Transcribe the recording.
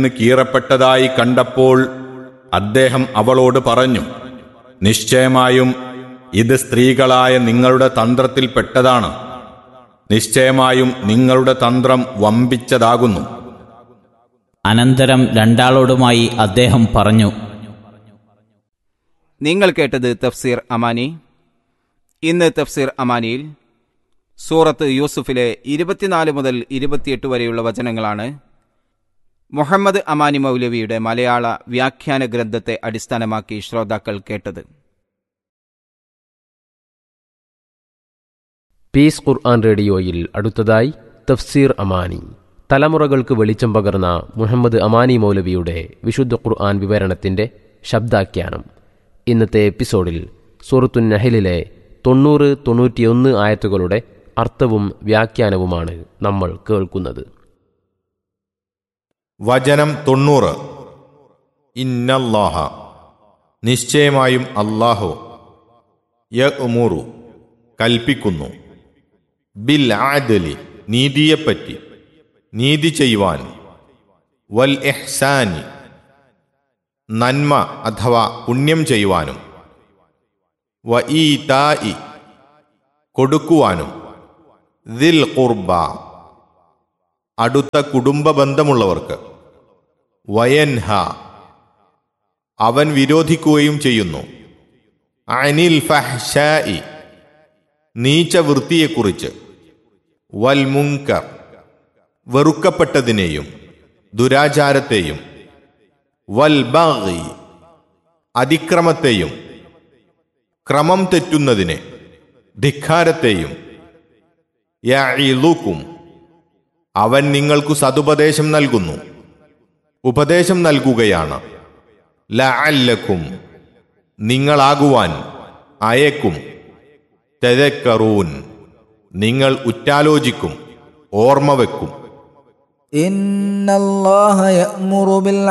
നിന്ന് കീറപ്പെട്ടതായി കണ്ടപ്പോൾ അദ്ദേഹം അവളോട് പറഞ്ഞു നിശ്ചയമായും ഇത് സ്ത്രീകളായ നിങ്ങളുടെ തന്ത്രത്തിൽപ്പെട്ടതാണ് നിശ്ചയമായും നിങ്ങളുടെ തന്ത്രം വമ്പിച്ചതാകുന്നു അനന്തരം രണ്ടാളോടുമായി അദ്ദേഹം പറഞ്ഞു നിങ്ങൾ കേട്ടത് തഫ്സീർ അമാനി ഇന്ന് തഫ്സീർ അമാനിയിൽ സൂറത്ത് യൂസുഫിലെ ഇരുപത്തിനാല് മുതൽ ഇരുപത്തിയെട്ട് വരെയുള്ള വചനങ്ങളാണ് മുഹമ്മദ് അമാനി മൗലവിയുടെ മലയാള വ്യാഖ്യാന ഗ്രന്ഥത്തെ അടിസ്ഥാനമാക്കി ശ്രോതാക്കൾ കേട്ടത് പീസ് ഖുർആൻ റേഡിയോയിൽ അടുത്തതായി തഫ്സീർ അമാനി തലമുറകൾക്ക് വെളിച്ചം പകർന്ന മുഹമ്മദ് അമാനി മൗലവിയുടെ വിശുദ്ധ ഖുർആൻ വിവരണത്തിന്റെ ശബ്ദാഖ്യാനം ഇന്നത്തെ എപ്പിസോഡിൽ സൂറത്തുൻ നഹലിലെ തൊണ്ണൂറ് തൊണ്ണൂറ്റിയൊന്ന് ആയത്തുകളുടെ അർത്ഥവും വ്യാഖ്യാനവുമാണ് നമ്മൾ കേൾക്കുന്നത് വചനം തൊണ്ണൂറ് ഇന്നല്ലാഹ നിശ്ചയമായും അല്ലാഹു യ ഉമൂറു കൽപ്പിക്കുന്നു ബിൽ ആദലി നീതിയെപ്പറ്റി നീതി ചെയ്യുവാൻ വൽ എഹ്സാനി നന്മ അഥവാ പുണ്യം ചെയ്യുവാനും വ ഈ തായി കൊടുക്കുവാനും ദിൽ ഖുർബ അടുത്ത കുടുംബ ബന്ധമുള്ളവർക്ക് വയൻഹ അവൻ വിരോധിക്കുകയും ചെയ്യുന്നു അനിൽ ഫഹ്ഷായി നീച്ച വൃത്തിയെക്കുറിച്ച് വൽ മുങ്കർ വെറുക്കപ്പെട്ടതിനെയും ദുരാചാരത്തെയും വൽ ബാഗി അതിക്രമത്തെയും ക്രമം തെറ്റുന്നതിനെ ധിക്കാരത്തെയും യഈലുക്കും അവൻ നിങ്ങൾക്കു സതുപദേശം നൽകുന്നു ഉപദേശം നൽകുകയാണ് ലഅല്ലക്കും നിങ്ങളാകുവാൻ അയക്കും തെതക്കറൂൻ നിങ്ങൾ ഉറ്റാലോചിക്കും ഓർമ്മ വെക്കും إن الله يأمر بالعدل